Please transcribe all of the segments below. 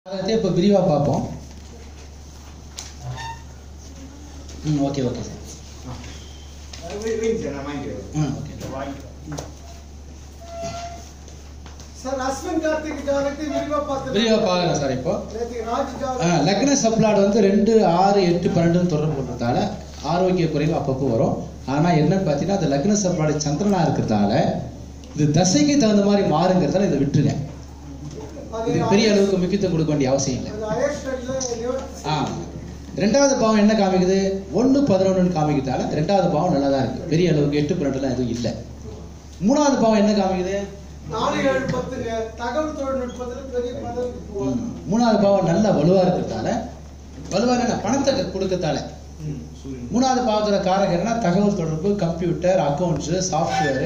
அதை இப்போ விரிவாக பார்ப்போம் ம் ஓகே ஓகே சார் ம் ஓகே சார் அஸ்வின் கார்த்திக் ஜாதகத்தை விரிவா பார்த்து விரிவாக பார்க்குறேன் சார் இப்போ நேற்றுக்கு ராஜ் ஆ, ஜாதகம் லக்ன சப்ளாட் வந்து ரெண்டு ஆறு எட்டு பன்னெண்டுன்னு தொடர்பு கொண்டதால ஆரோக்கிய குறைவு அப்பப்போ வரும் ஆனால் என்னன்னு பார்த்தீங்கன்னா அந்த லக்ன சப்ளாட் சந்திரனா இருக்கிறதால இது தசைக்கு தகுந்த மாதிரி மாறுங்கிறதால இதை விட்டுருங்க அது இதுக்கு பெரிய அளவுக்கு முக்கியத்துவம் கொடுக்க வேண்டிய அவசியம் இல்லை அது அயர்ஸ்டட்ல நிவர்த்தி ஆ ரெண்டாவது பாவம் என்ன காமிக்குது ஒன்று பதினொன்றுன்னு காமிக்கிறதால ரெண்டாவது பாவம் நல்லா தான் இருக்கு பெரிய அளவுக்கு எட்டு பன்னெண்டுலாம் எதுவும் இல்லை மூணாவது பாவம் என்ன காமிக்குது நாலு ஏழு பத்துங்க தகவல் தொழில்நுட்பத்துல பெரிய பதவிக்கு ம், போவாங்க மூணாவது பாவம் நல்ல வலுவா இருக்கிறதால வலுவா என்ன பணத்தை கொடுக்கறதால மூணாவது பாவத்தோட காரகம் என்ன தகவல் தொடர்பு கம்ப்யூட்டர் அக்கௌண்ட்ஸ் சாஃப்ட்வேர்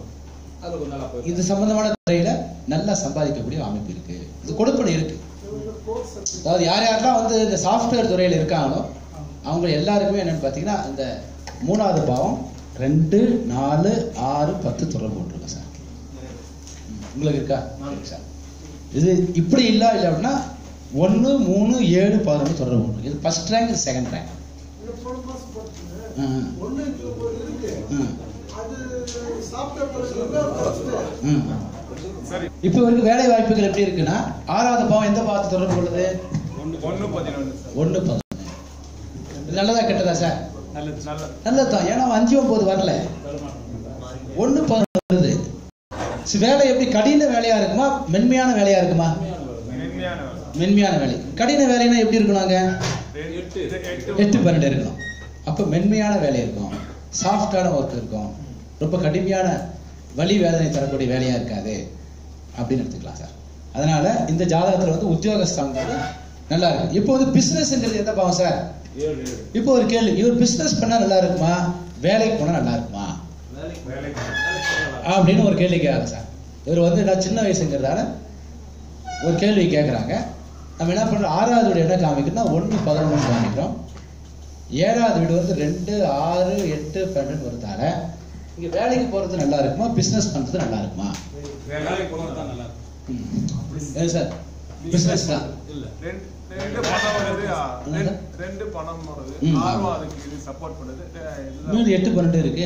இது சம்பந்தமான துறையில நல்லா சம்பாதிக்கக்கூடிய அமைப்பு இருக்கு இது கொடுப்பனை இருக்கு கோர்ஸ் அதாவது யார் யாரெல்லாம் வந்து இந்த சாஃப்ட்வேர் துறையில இருக்காங்களோ அவங்க எல்லாருக்குமே என்னன்னு பார்த்தீங்கன்னா இந்த மூணாவது பாவம் ரெண்டு நாலு ஆறு பத்து தொடர்பு கொண்டிருக்கோம் சார் ம், உங்களுக்கு இருக்கா சரி சார் இது இப்படி இல்லை இல்லை அப்படின்னா ஒன்று மூணு ஏழு பதினொன்று தொடர்பு கொண்டு இது ஃபர்ஸ்ட் ரேங்க் இது செகண்ட் ரேங்க் இன்னும் போன மாசம் போட்டுங்க ம் ஒண்ணு இருக்கு, ஒரு இருக்கு ம் அது சாஃப்ட்வேர் தொழில்நுட்பம் ம் இப்போ வரைக்கும் வேலை வாய்ப்புகள் எப்படி இருக்குன்னா ஆறாவது பாவம் எந்த பாவத்தை தொடர்பு கொள்ளுது ஒண்ணு பதினொன்று சார் ஒன்று பதினொன்று இது நல்லதா கெட்டதா சார் நல்லது நல்லது நல்லதுதான் ஏன்னா அவன் அஞ்சு ஒன்பது வரல ஒண்ணு பதினொன்று வருது சரி, வேலை எப்படி கடின வேலையா இருக்குமா மென்மையான வேலையா இருக்குமா மென்மையான வேலை. மென்மையான வேலை கடின வேலைன்னா எப்படி இருக்கணுங்க எட்டு எட்டு பன்னெண்டு இருக்கணும் அப்போ மென்மையான வேலை இருக்கும் சாஃப்டான ஒர்க் இருக்கும் ரொம்ப கடுமையான வலி வேதனை தரக்கூடிய வேலையா இருக்காது அப்படின்னு எடுத்துக்கலாம் சார் அதனால இந்த ஜாதகத்துல வந்து உத்தியோகஸ்தானங்கள் நல்லா இருக்கு இப்போ வந்து பிசினஸ்ங்கிறது எந்த பாவம் சார் இப்போ ஒரு கேள்வி இவர் பிசினஸ் பண்ணா நல்லா இருக்குமா வேலைக்கு போனா நல்லா இருக்குமா வேலைக்கு அப்படின்னு ஒரு கேள்வி கேட்குறாங்க சார் இவர் வந்து நான் சின்ன வயசுங்கிறதால ஒரு கேள்வி கேட்குறாங்க நம்ம என்ன பண்ணுறோம் ஆறாவது வீடு என்ன காமிக்கிறோம்னா ஒன்று பதினொன்று காமிக்கிறோம் ஏழாவது வீடு வந்து ரெண்டு ஆறு எட்டு பன்னெண்டு வருதால இங்கே வேலைக்கு போகிறது நல்லா இருக்குமா பிஸ்னஸ் பண்ணுறது நல்லா இருக்குமா வேலைக்கு போனா தான் நல்லா ம். ஏன் சார் பிஸ்னஸ் தான் ரெண்டு ரெண்டு பணம் வருது ஆ, என்னது? ரெண்டு- ரெண்டு பணம் வருது ம். ஆர்வம் அதுக்கு இது சப்போர்ட் பண்ணுது அஹ் இதுதான் மீது எட்டு பன்னெண்டு இருக்கு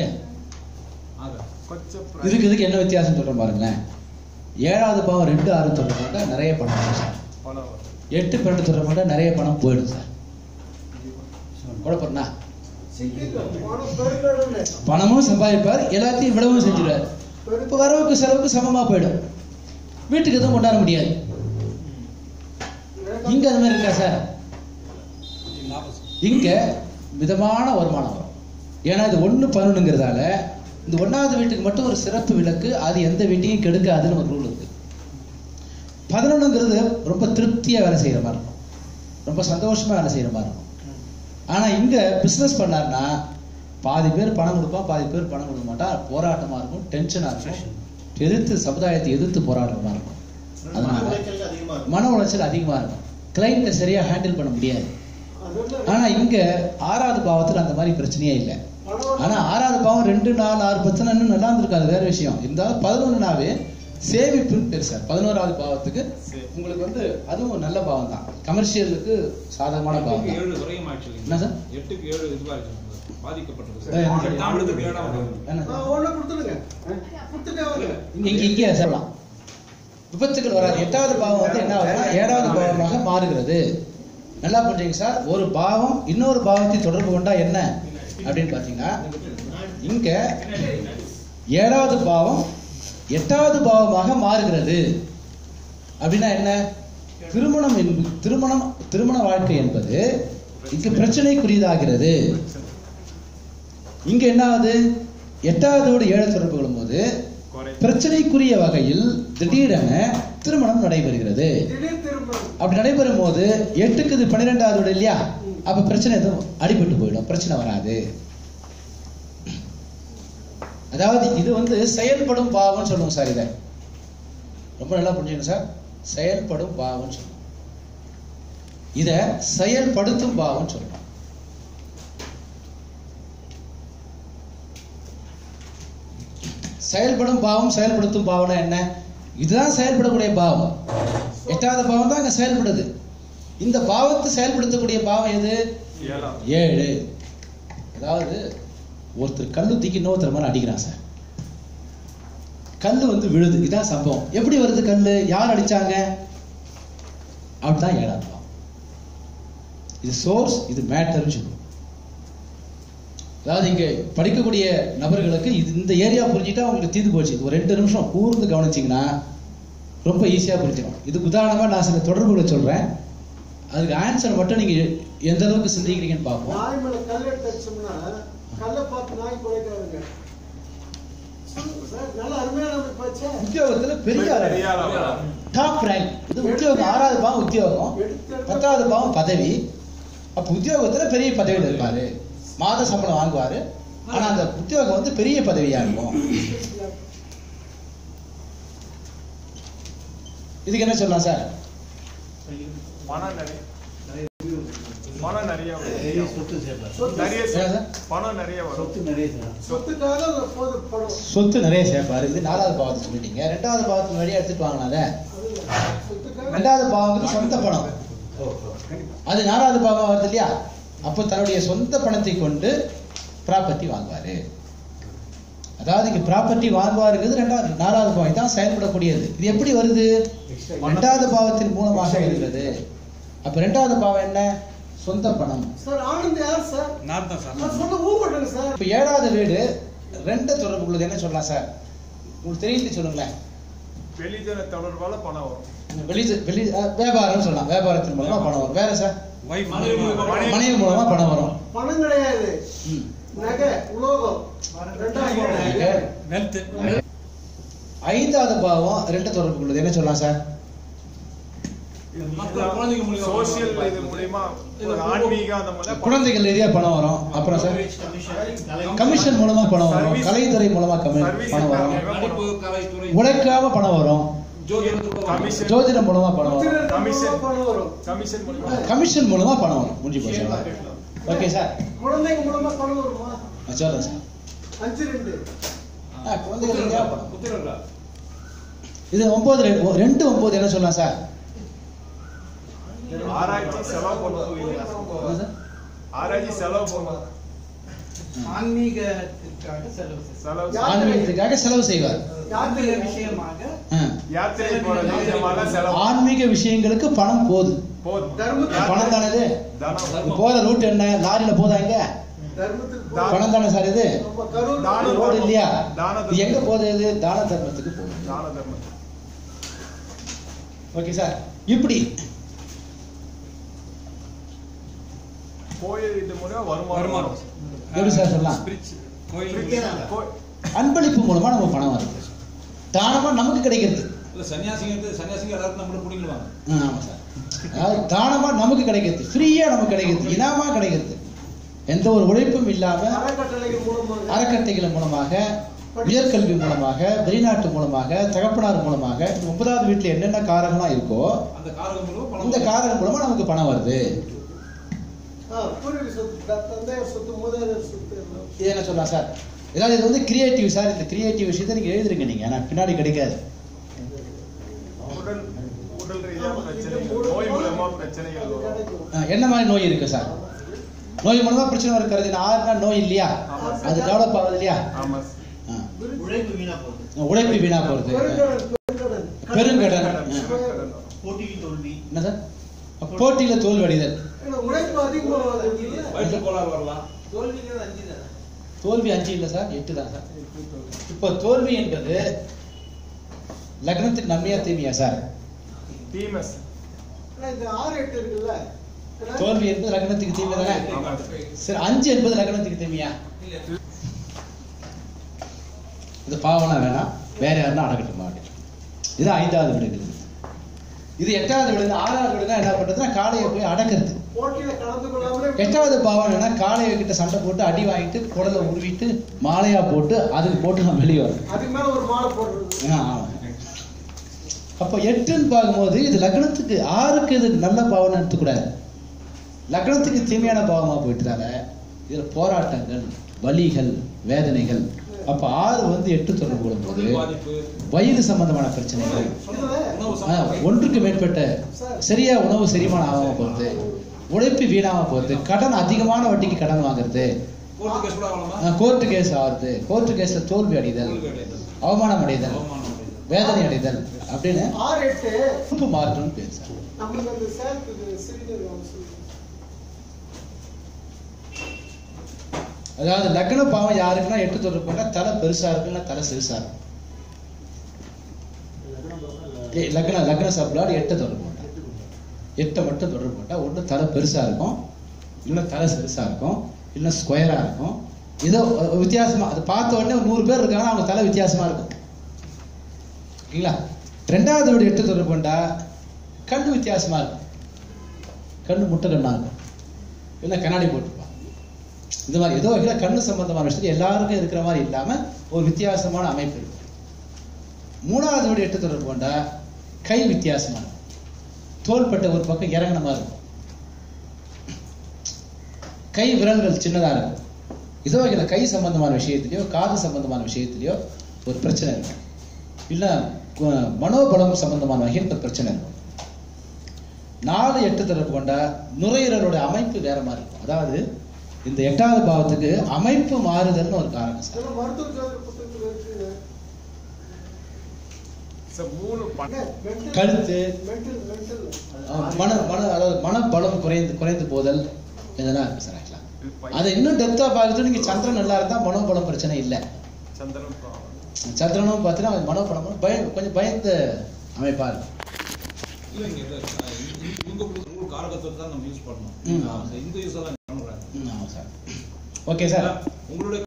கொஞ்சம் இதுக்கு இதுக்கு என்ன வித்தியாசம் சொல்கிறேன் பாருங்களேன் ஏழாவது பாவம் ரெண்டு ஆறு தொடர்பாக நிறைய பணம் வரும் சார் பணம் வருது எட்டு பன்னெண்டு தொடர்பாக நிறைய பணம் போயிடும் சார் குழப்பம்னா பணம் பெருங்கடனே பணமும் சம்பாதிப்பார் எல்லாத்தையும் விடவும் செஞ்சிருவார் இப்போ வரவுக்கு செலவுக்கு சமமா போயிடும் வீட்டுக்கு எதுவும் கொண்டாட முடியாது இங்க அது மாதிரி இருக்கா சார் இங்க மிதமான வருமானம் வரும் ஏன்னா இது ஒண்ணு பதினொன்றுங்கிறதால இந்த ஒண்ணாவது வீட்டுக்கு மட்டும் ஒரு சிறப்பு விலக்கு அது எந்த வீட்டையும் கெடுக்காதுன்னு ஒரு ரூல் இருக்கு பதினொன்றுங்கிறது ரொம்ப திருப்தியா வேலை செய்யற மாதிரி இருக்கும் ரொம்ப சந்தோஷமா வேலை செய்யற மாதிரி இருக்கும் ஆனா இங்க பிசினஸ் பண்ணாருன்னா பாதி பேர் பணம் கொடுப்பான் பாதி பேர் பணம் கொடுக்க மாட்டான் போராட்டமா இருக்கும் டென்ஷனா இருக்கும் எதிர்த்து சமுதாயத்தை எதிர்த்து போராட்டமா இருக்கும் அதனால மன உளைச்சல் அதிகமா இருக்கும் கிளைண்ட்டை சரியா ஹேண்டில் பண்ண முடியாது ஆனா இங்க ஆறாவது பாவத்துல அந்த மாதிரி பிரச்சனையே இல்லை ஆனா ஆறாவது பாவம் ரெண்டு நாலு ஆறு பத்துனா இன்னும் நல்லா இருந்திருக்கு அது வேற விஷயம் இருந்தாலும் பதினொன்றுனாவே சேமிப்புன்னு பேர் சார் பதினோராவது பாவத்துக்கு உங்களுக்கு வந்து அதுவும் நல்ல பாவம் தான் கமர்ஷியலுக்கு சாதகமான பாவம் எட்டுக்கு தான் ஏழு குறையும் actually. என்ன சார்? எட்டுக்கு ஏழு இதுவா இருக்கு. பாதிக்கப்பட்டிருக்கு ஏய், சார். எனக்கு- தாமதத்துக்கு ஏழாம் வகுப்பு. என்ன சார்? ஒண்ணு கொடுத்துடுங்க கொடுத்துட்டே வாங்க இங்க இங்க இங்கே சொல்லலாம் விபத்துகள் வராது எட்டாவது பாவம் வந்து என்ன ஆகுதுன்னா ஏழாவது பாவமாக மாறுகிறது நல்லா புரிஞ்சுங்க சார் ஒரு பாவம் இன்னொரு பாவத்தை தொடர்பு கொண்டா என்ன அப்படின்னு பார்த்தீங்கன்னா இங்க ஏழாவது பாவம் எட்டாவது பாவமாக மாறுகிறது அப்படின்னா என்ன திருமணம் என்பது திருமணம் திருமண வாழ்க்கை என்பது இங்கு பிரச்சனைக்குரியதாகிறது இங்க என்ன ஆகுது எட்டாவதோடு ஏழு தொடர்பு கொள்ளும்போது குறை பிரச்சனைக்குரிய வகையில் திடீரென திருமணம் நடைபெறுகிறது திடீர் திருமணம் அப்படி நடைபெறும் போது எட்டுக்கு இது பன்னிரெண்டாவது வீடு இல்லையா அப்ப பிரச்சனை எதுவும் அடிபட்டு போயிடும் பிரச்சனை வராது அதாவது இது வந்து செயல்படும் பாவம்னு சொல்லுவோம் சார் இதை ரொம்ப நல்லா புரிஞ்சுக்கணும் சார் செயல்படும் பாவம்னு சொல்லுவோம் இத செயல்படுத்தும் பாவம்னு சொல்லுவோம் செயல்படும் பாவம் செயல்படுத்தும் பாவம்னா என்ன இதுதான் செயல்படக்கூடிய பாவம் எட்டாவது பாவம் தான் அங்க செயல்படுது இந்த பாவத்தை செயல்படுத்தக்கூடிய பாவம் எது ஏழாம் ஏழு அதாவது ஒருத்தர் கல்லு தூக்கி இன்னொருத்தர் மேல அடிக்கிறான் சார் கல்லு வந்து விழுது இதான் சம்பவம் எப்படி வருது கல்லு யார் அடிச்சாங்க அப்படிதான் ஏழாம் பாவம் இது சோர்ஸ் இது மேட்டர்னு சொல்லுவோம் அதாவது இங்க படிக்கக்கூடிய நபர்களுக்கு இது இந்த ஏரியா புரிஞ்சுட்டா உங்களுக்கு தீர்ந்து போச்சு இது ஒரு ரெண்டு நிமிஷம் கூர்ந்து கவனிச்சிங்கன்னா ரொம்ப ஈஸியா புரிஞ்சிடும் இதுக்கு உதாரணமா நான் சில தொடர்புகளை சொல்றேன் அதுக்கு ஆன்சர் மட்டும் நீங்க எந்த அளவுக்கு சிந்திக்கிறீங்கன்னு பார்ப்போம் நாய் மேல கல் எடுத்து அடிச்சோம்னா கல்லை பார்த்து நாய் குலைக்காதுங்க சார் நல்ல அருமையான அமைப்பு ஆச்சே. உத்தியோகத்துல பெரிய பெரிய ஆளா டாப் ரேங்க் இது உத்தியோகம் ஆறாவது பாவம் உத்தியோகம் பத்தாவது பாவம் பதவி அப்ப உத்தியோகத்துல பெரிய பதவியில இருப்பாரு மாத சம்பளம் வாங்குவாரு ஆனா அந்த உத்தியோகம் வந்து பெரிய பதவியா இருக்கும் இதுக்கு என்ன சொல்லலாம் சார் பணம் நிறைய பணம் நிறைய நிறைய வரும். சொத்து சேர்ப்பார் சொத்து- நிறைய என்ன சார்? பணம் நிறைய வரும் சொத்து நிறைய சேரும் சொத்துக்காக அந்த போது படம் சொத்து நிறைய சேர்ப்பாரு இது நாலாவது பாவத்தை சொல்லிட்டீங்க ரெண்டாவது பாவத்து வழியா எடுத்துட்டு வாங்கினால அதுதான். சொத்துக்காக ரெண்டாவது பாவங்கிறது சொந்த பணம் அது நாலாவது பாவம் வருது இல்லையா அப்போ தன்னுடைய சொந்த பணத்தை கொண்டு ப்ராப்பர்ட்டி வாங்குவாரு அதாவது இங்க ப்ராப்பர்ட்டி வாங்குவாருங்கிறது ரெண்டாவது நாலாவது பாவம் இதான் செயல்படக்கூடியது இது எப்படி வருது ரெண்டாவது பாவத்தின் மூலமாக வருகிறது அப்ப ரெண்டாவது பாவம் என்ன சொந்த பணம் சார் ஆனந்த் யார் சார் நான் தான் சார் நான் சொல்ல ஊ பண்ணுங்க சார் இப்ப ஏழாவது வீடு ரெண்டு தொடர்பு உள்ளது என்ன சொல்லலாம் சார் உங்களுக்கு தெரியுது சொல்லுங்களேன் வெளிஜன தொடர்பால பணம் வரும் வெளி வெளி அஹ், வியாபாரம் சொல்லலாம் வியாபாரத்தின் மூலமா பணம் வரும் வேற சார் வைஃப் மனைவி- மனைவி மூலமா பணம் வரும் பணம் கிடையாது ம். நகை உலோகம் ரெண்டாவது வெல்த் ஐந்தாவது பாவம் ரெண்டு தொடர்பு உள்ளது என்ன சொல்லலாம் சார் மற்ற குழந்தைங்க மூலியமா சோசியல் இது மூலியமா ஒரு ஆன்மீக அந்த மாதிரி குழந்தைகள் ரீதியா பணம் வரும் அப்புறம் சார் கமிஷன் மூலமா பணம் வரும் Service- கலைத்துறை மூலமா கமி Service பணம் வரும் நடிப்பு கலைத்துறை உழைக்காம பணம் வரும் ஜோதிடத்துக்கு கமிஷன் ஜோதிடம் மூலமா பணம் வரும் புத்திரர் Commission. மூலமா பணம் வரும் கமிஷன் மூலியமா கமிஷன் மூலமா பணம் வரும் முடிஞ்சு போச்சு ஓகே சார் குழந்தைங்க மூலமா பணம் வருமா நான் சொல்றேன் சார் அஞ்சு ரெண்டு ஆ, குழந்தைகள் ரீதியா பணம் புத்திரர்களா இது ஒன்பது ரெண்டு ஒ- ரெண்டு ஒன்பது என்ன சொல்லலாம் சார் ஆராய்ச்சி செலவு பண்ணுவோம் என்ன சார்? ஆராய்ச்சி செலவு பண்ணுவோம் ஆன்மீகத்திற்காக செலவு செய்வார். செலவு யார் ஆன்மீகத்துக்காக செலவு செய்வார் ஆன்மீக விஷயமாக ஆ. யாத்திரை போறது இந்த மாதிரிலாம் செலவு ஆன்மீக விஷயங்களுக்கு பணம் போகுது போதும் தர்மத்துக்கு பணம் தானே இது தனம் போற ரூட் என்ன லாரியில போதா இங்க தர்மத்துக்கு தா- பணம் தானே சார் இது நம்ம கரூர் தானம் ரோடு இல்லையா தான இது எங்க போகுது இது தான தர்மத்துக்கு போகுது தான தர்மம் ஓகே சார் இப்படி கோயில் இது மூலியமா வருமானம் வருமானம் வரும். எப்படி சார் சொல்லலாம் Spiritual. கோயில் கோ- அன்பளிப்பு மூலமா நம்ம பணம் வருது தானமா நமக்கு கிடைக்கிறது இல்ல சன்னியாசிங்க சன்னியாசிங்க எல்லாருக்கும் நம்மள பிடிங்கிடுவாங்க ஆ, ஆமா சார் அதாவது தானமா நமக்கு கிடைக்கிறது ஃப்ரீயா நமக்கு கிடைக்கிறது இனாமா கிடைக்கிறது எந்த ஒரு உழைப்பும் இல்லாம அறக்கட்டளைகள் மூலமாக அறக்கட்டைகள் மூலமாக உயர்கல்வி மூலமாக வெளிநாட்டு மூலமாக தகப்பனார் மூலமாக இந்த ஒன்பதாவது வீட்டுல என்னென்ன காரகம்லாம் இருக்கோ அந்த காரகம் மூலமா பணம் இந்த காரகம் மூலமா நமக்கு பணம் வருது ஆ, பூர்வீக சொத்து த- தந்தையார் சொத்து முதலியார் சொத்து எல்லாம். இது என்ன சொல்லலாம் சார் ஏதாவது இது வந்து கிரியேட்டிவ் சார் இந்த கிரியேட்டிவ் விஷயத்தை நீங்க எழுதுறீங்க நீங்க ஆனா பின்னாடி கிடைக்காது உடல் உடல் ரீதியான பிரச்சனைகள் நோய் மூலமா பிரச்சனைகள் அது வரும் கிடைக்கும். ஆ, என்ன மாதிரி நோய் இருக்கு சார் நோய் மூலமா பிரச்சனை இருக்கிறது ஆறுனா நோய் இல்லையா ஆமா சார். அது டெவலப் ஆகுது இல்லையா ஆமா ஆ. உழைப்பு வீணா போகுது உழைப்பு வீணா போறது பெருங்கடன், பெருங்கடன். பெருங்கடன் கடன், ஆ. கடன் வரும். போட்டிக்கு தோல்வி என்ன சார் போட்டியில தோல்வடைதல் ஏன்னா உழைப்பு அதிகமாகுது இல்லையா? வயிற்று கோளாறு வரலாம் தோல்வி அஞ்சு இல்ல சார் எட்டு தான் சார் இப்போ தோல்வி என்பது லக்னத்துக்கு நன்மையா தீமையா சார் தீமை சார். ஆனா இந்த ஆறு எட்டு இருக்குல்ல ஏன்னா, தோல்வி என்பது லக்னத்துக்கு தீமை தானே ஆமா சார். சரி அஞ்சு என்பது லக்னத்துக்கு தீமையா இது பாவம்லாம் வேணாம் வேற யாருன்னா அடக்கட்டும் மாட்டேன் இது ஐந்தாவது விடுங்க இது எட்டாவது விடுங்க ஆறாவது விடுங்க என்ன பண்றதுன்னா காளையை போய் அடக்கிறது போட்டியில கலந்து கொள்ளாமலே எட்டாவது பாவம் என்னன்னா காளைய கிட்ட சண்டை போட்டு அடி வாங்கிட்டு குடலை உருவிட்டு மாலையா போட்டு அதுக்கு போட்டு நான் வெளியே வரேன் அதுக்கு மேல ஒரு மாலை போடுறது ஆ, ஆமா. அப்ப எட்டுன்னு பார்க்கும்போது இது லக்னத்துக்கு ஆறுக்கு இது நல்ல பாவம்னு எடுத்துக்கூடாது லக்னத்துக்கு தீமையான பாவமா போயிட்டதால இதுல போராட்டங்கள் வலிகள் வேதனைகள் அப்ப ஆறு வந்து எட்டு தொடர்பு கொள்ளும்போது தொழில் பாதிப்பு வயிறு சம்பந்தமான பிரச்சனைகள் உணவு ஆ, சம்பந்தம் ஒன்றுக்கு மேற்பட்ட சரியா உணவு செரிமானம் ஆகாம போறது உழைப்பு வீணாம போறது கடன் அதிகமான வட்டிக்கு கடன் வாங்குறது கோர்ட்டு கேஸ் கூட ஆகலாமா கோர்ட்டு கேஸ் ஆகுறது கோர்ட்டு கேஸ்ல தோல்வி அடைதல் தோல்வி அடைதல் அவமானம் அடைதல் அவமானம் அடைதல் வேதனை அடைதல் அப்படின்னு ஆறு எட்டு உறுப்பு மாற்றம்னு பேர் சார் நம்மளுக்கு அந்த சேர்த்துக்கு சிறுநீர் சொல்லுங்க அதாவது லக்ன பாவம் யாருக்குன்னா எட்டு தொடர்பு கொண்டா தலை பெருசா இருக்குன்னா தலை சிறுசா இருக்கும் ஏய், லக்ன லக்ன சப்ளாட் எட்டு தொடர்பு கொண்டா எட்டை மட்டும் தொடர்பு கொண்டா ஒண்ணு தலை பெருசா இருக்கும் இல்லைன்னா தலை சிறுசா இருக்கும் இல்லைன்னா ஸ்கொயரா இருக்கும் ஏதோ அஹ், வித்தியாசமா அது பார்த்த உடனே ஒரு நூறு பேர் இருக்காங்கன்னா அவங்க தலை வித்தியாசமா இருக்கும் ஓகேங்களா ரெண்டாவது வீடு எட்டு தொடர்பு கொண்டா கண்ணு வித்தியாசமா இருக்கும் கண்ணு முட்டை கண்ணா இருக்கும் இல்லை கண்ணாடி போட்டுப்பான் இந்த மாதிரி ஏதோ வகையில் கண்ணு சம்பந்தமான விஷயத்துல எல்லாருக்கும் இருக்கிற மாதிரி இல்லாம ஒரு வித்தியாசமான அமைப்பு இருக்கு மூணாவது வீடு எட்டு தொடர்பு கொண்டா கை வித்தியாசமா இருக்கும் தோள்பட்ட ஒரு பக்கம் இறங்கின மாதிரி இருக்கும் கை விரல்கள் சின்னதா இருக்கும் ஏதோ வகையில் கை சம்பந்தமான விஷயத்திலயோ காது சம்பந்தமான விஷயத்திலயோ ஒரு பிரச்சனை இருக்கும் இல்ல கு- மனோபலம் சம்பந்தமான வகையில் ஒரு பிரச்சனை இருக்கும் நாலு எட்டு தொடர்பு கொண்டா நுரையீரலோட அமைப்பு வேற மாதிரி இருக்கும் அதாவது இந்த எட்டாவது பாவத்துக்கு அமைப்பு மாறுதல்னு ஒரு காரணம் சார் இதெல்லாம் மருத்துவ ஜோதிட புத்தகத்துல இருக்குங்க சார் மூணு பண்ண மென்டல் கழுத்து மென்டல் மென்டல் அஹ், மன மன அதாவது மனபலம் குறைந்து குறைந்து போதல் இதெல்லாம் இருக்கு சார் ஆக்சுவலா அதை இன்னும் டெப்தா பார்க்கறது நீங்க சந்திரன் நல்லா இருந்தா மனோபலம் பிரச்சனை இல்லை சந்திரன் பாவம். சந்திரனும் பார்த்தீங்கன்னா மனோபலம் பய கொஞ்சம் பயந்த அமைப்பா இருக்கும் இல்லைங்க இல்ல, அஹ் இ- இவங்க கொடுத்த உங்களுக்கு காரகத்தை தான் நம்ம யூஸ் ம். பண்ணணும் இந்த இந்து யூஸ் எல்லாம் பண்றாங்க ம், ஆமா சார் ஓகே சார் உங்களுடைய